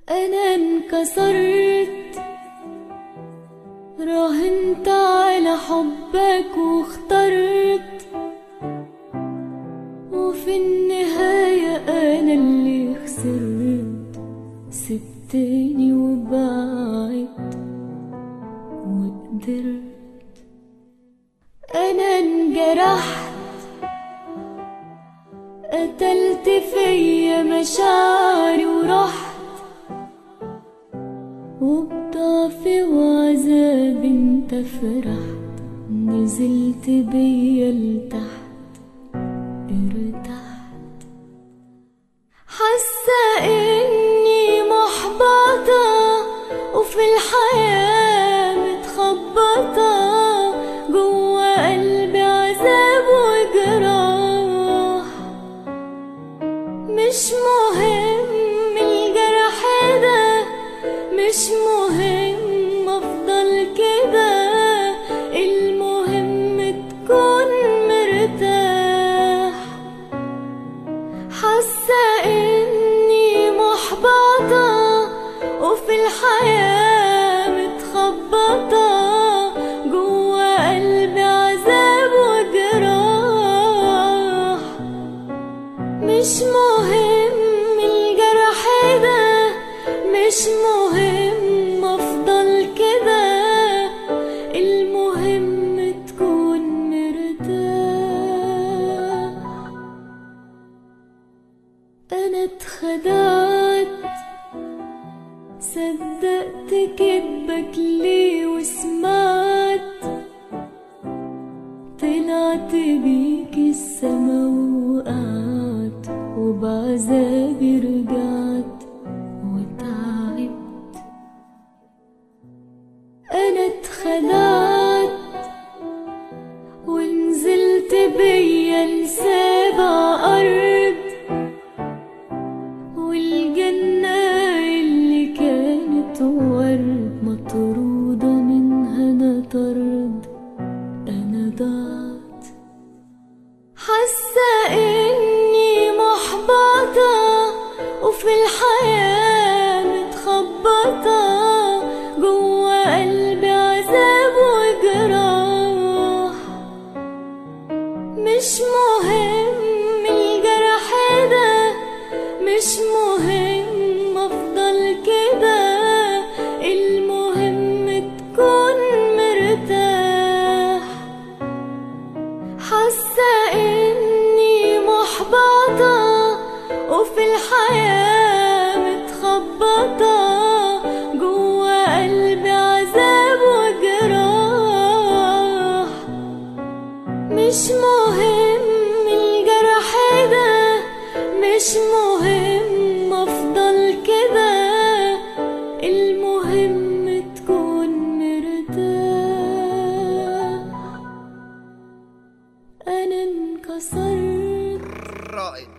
أنا انكسرت راهنت على حبك واخترت وفي النهاية أنا اللي خسرت سبتني وبعدت وقدرت أنا انجرحت قتلت فيا مشاعري ورحت وبضعفي وعذابي انت فرحت نزلت بيا لتحت ارتحت حاسة اني محبطة وفي الحياة متخبطة جوا قلبي عذاب وجراح مش مهم الجرح ده مش مهم افضل كده المهم تكون مرتاح حاسه اني محبطه وفي الحياه متخبطه جوا قلبي عذاب وجراح مش مهم الجرح ده مش مهم افضل كده المهم تكون مرتاح انا اتخدعت صدقت كدبك ليه وسمعت طلعت بيك السما وقعت وبعذابي رجعت وتعبت انا اتخدعت ونزلت بيا لسابع ارض والجنة اللي كانت ورد مطرودة منها انا طرد انا ضعت حاسة اني محبطة وفي الحياة متخبطة جوا قلبي عذاب وجراح مش مهم الجرح ده مش مهم افضل كده المهم تكون مرتاح حاسة اني محبطة وفي الحياة متخبطة جوا قلبي عذاب وجراح مش مهم الجرح ده مش مهم افضل كده المهم تكون مرتاح انا انكسرت رائد